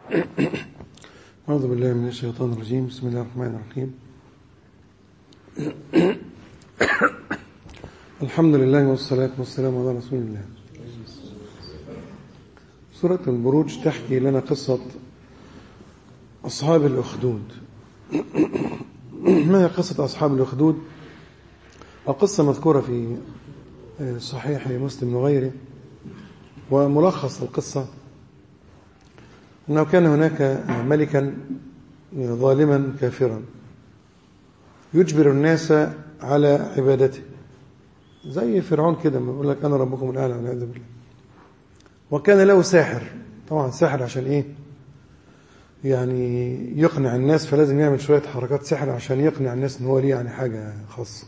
أعوذ بالله من الشيطان الرجيم بسم الله الرحمن الرحيم الحمد لله والصلاة والسلام على رسول الله سورة البروج تحكي لنا قصة أصحاب الأخدود ما هي قصة أصحاب الأخدود القصة مذكورة في صحيح مسلم وغيره وملخص القصة أنه كان هناك ملكا ظالما كافرا يجبر الناس على عبادته زي فرعون كده ما يقول لك أنا ربكم الأعلى والعياذ بالله وكان له ساحر طبعا ساحر عشان إيه يعني يقنع الناس فلازم يعمل شوية حركات سحر عشان يقنع الناس إن هو ليه يعني حاجة خاصة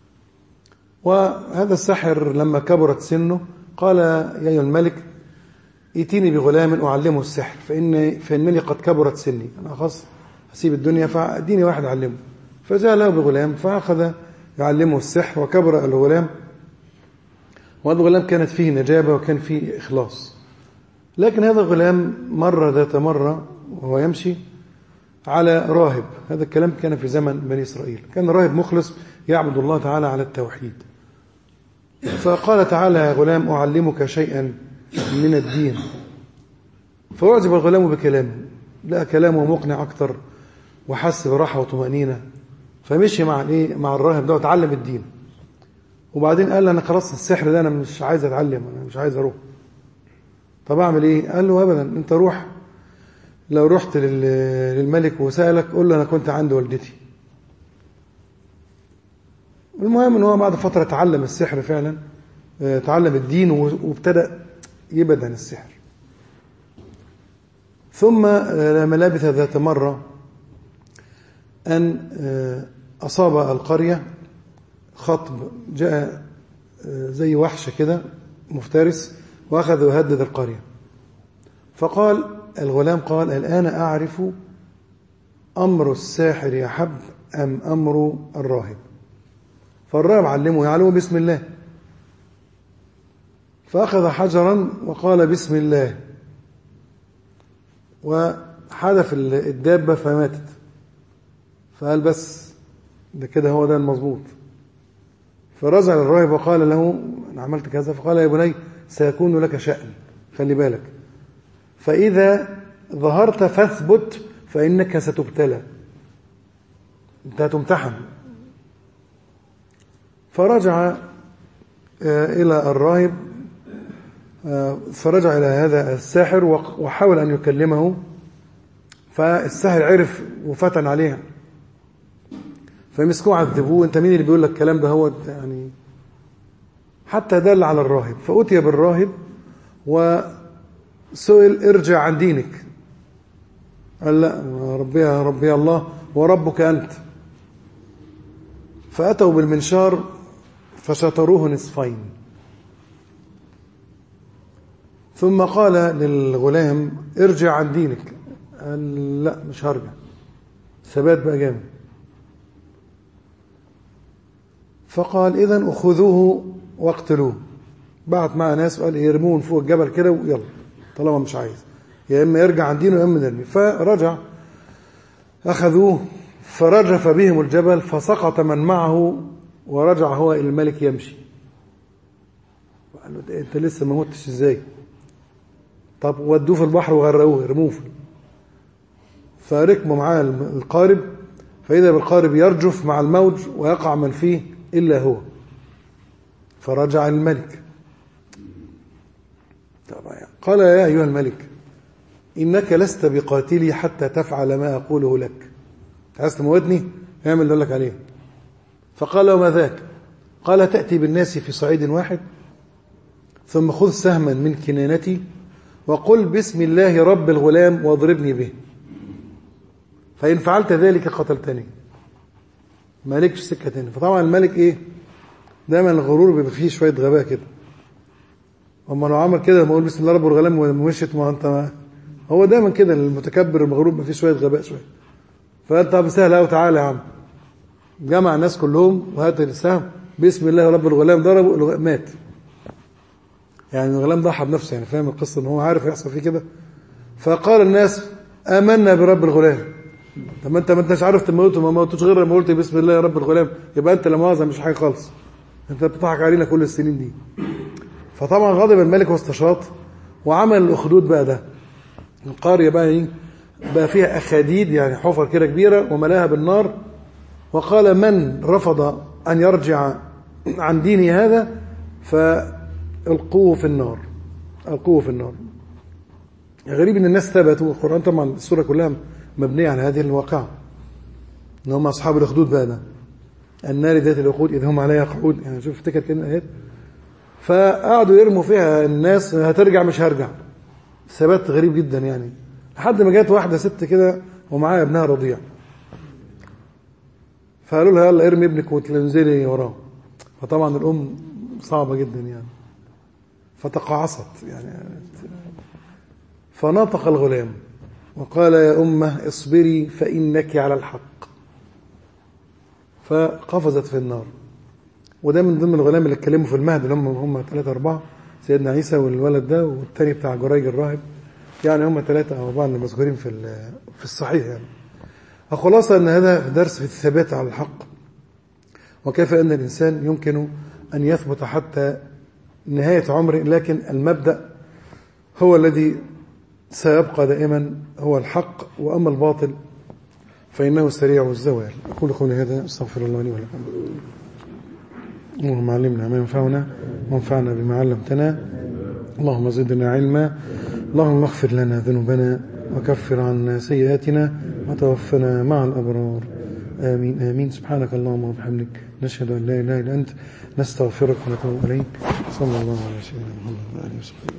وهذا الساحر لما كبرت سنه قال يا أيها الملك ائتيني بغلام أعلمه السحر فإن فإنني قد كبرت سني أنا خلاص هسيب الدنيا فأديني واحد أعلمه فجاء له بغلام فأخذ يعلمه السحر وكبر الغلام وهذا الغلام كانت فيه نجابة وكان فيه إخلاص لكن هذا الغلام مرة ذات مرة وهو يمشي على راهب هذا الكلام كان في زمن بني إسرائيل كان راهب مخلص يعبد الله تعالى على التوحيد فقال تعالى يا غلام أعلمك شيئا من الدين فأعجب الغلام بكلامه لقى كلامه مقنع أكثر وحس براحة وطمأنينة فمشي مع الايه مع الراهب ده وتعلم الدين وبعدين قال انا خلاص السحر ده انا مش عايز اتعلم انا مش عايز اروح طب اعمل ايه قال له ابدا انت روح لو رحت للملك وسالك قول له انا كنت عند والدتي المهم ان هو بعد فتره تعلم السحر فعلا تعلم الدين وابتدا يبعد عن السحر ثم لما لبث ذات مره أن أصاب القرية خطب جاء زي وحش كده مفترس وأخذ يهدد القرية فقال الغلام قال الآن أعرف أمر الساحر يحب أم أمر الراهب فالراهب علمه يعلمه بسم الله فأخذ حجرا وقال بسم الله وحدف الدابة فماتت فقال بس ده كده هو ده المظبوط فرجع للراهب وقال له انا عملت كذا فقال يا بني سيكون لك شأن خلي بالك فإذا ظهرت فاثبت فإنك ستبتلى انت هتمتحن فرجع إلى الراهب فرجع إلى هذا الساحر وحاول أن يكلمه فالساحر عرف وفتن عليه فمسكوه عذبوه انت مين اللي بيقول لك الكلام ده هو يعني حتى دل على الراهب فأتي بالراهب وسئل ارجع عن دينك قال لا ربي يا ربي الله وربك أنت فأتوا بالمنشار فشطروه نصفين ثم قال للغلام ارجع عن دينك قال لا مش هرجع ثبات بقى جامد فقال إذا أخذوه واقتلوه بعت مع ناس وقال يرموه فوق الجبل كده ويلا طالما مش عايز يا إما يرجع عن دينه يا إما نرمي فرجع أخذوه فرجف بهم الجبل فسقط من معه ورجع هو إلى الملك يمشي قال له أنت لسه ما متش إزاي طب ودوه في البحر وغرقوه يرموه فركبوا معاه القارب فإذا بالقارب يرجف مع الموج ويقع من فيه إلا هو فرجع الملك طبعا قال يا أيها الملك إنك لست بقاتلي حتى تفعل ما أقوله لك عايز تموتني اعمل اللي لك عليه فقال وما ذاك قال تأتي بالناس في صعيد واحد ثم خذ سهما من كنانتي وقل بسم الله رب الغلام واضربني به فإن فعلت ذلك قتلتني مالكش سكة تاني فطبعا الملك ايه دايما الغرور بيبقى فيه شوية غباء كده اما لو عمل كده لما اقول بسم الله رب الغلام ومشيت ما انت ما هو دايما كده المتكبر المغرور بيبقى فيه شوية غباء شوية فانت طب سهل قوي تعالى يا عم جمع الناس كلهم وهات السهم بسم الله رب الغلام ضربه مات يعني الغلام ضحى بنفسه يعني فاهم القصه ان هو عارف هيحصل فيه كده فقال الناس آمنا برب الغلام طب ما انت ما انتش عارف تموته ما موتوش غير لما قلت بسم الله يا رب الغلام يبقى انت لا مؤاخذه مش حاجه خالص انت بتضحك علينا كل السنين دي فطبعا غضب الملك واستشاط وعمل الاخدود بقى ده القريه بقى ايه بقى فيها اخاديد يعني حفر كده كبيره وملاها بالنار وقال من رفض ان يرجع عن دينه هذا فالقوه في النار القوه في النار غريب ان الناس ثبتوا القران طبعا السوره كلها مبنيه على هذه الواقعه ان هم اصحاب الاخدود بقى ده النار ذات الوقود اذ هم عليها قعود يعني شوف افتكر كده اهي فقعدوا يرموا فيها الناس هترجع مش هرجع ثبات غريب جدا يعني لحد ما جت واحده ست كده ومعاها ابنها رضيع فقالوا لها يلا ارمي ابنك وتنزلي وراه فطبعا الام صعبه جدا يعني فتقاعصت يعني فنطق الغلام وقال يا أمه اصبري فإنك على الحق فقفزت في النار وده من ضمن الغلام اللي اتكلموا في المهد اللي هم هم ثلاثة أربعة سيدنا عيسى والولد ده والتاني بتاع جريج الراهب يعني هم ثلاثة أو أربعة اللي مذكورين في في الصحيح يعني الخلاصة أن هذا درس في الثبات على الحق وكيف أن الإنسان يمكن أن يثبت حتى نهاية عمره لكن المبدأ هو الذي سيبقى دائما هو الحق وأما الباطل فإنه سريع الزوال أقول قولي هذا أستغفر الله لي ولكم اللهم علمنا ما ينفعنا وانفعنا بما علمتنا اللهم زدنا علما اللهم اغفر لنا ذنوبنا وكفر عنا سيئاتنا وتوفنا مع الأبرار آمين آمين سبحانك اللهم وبحمدك نشهد أن لا إله إلا أنت نستغفرك ونتوب إليك صلى الله على سيدنا محمد وآله وصحبه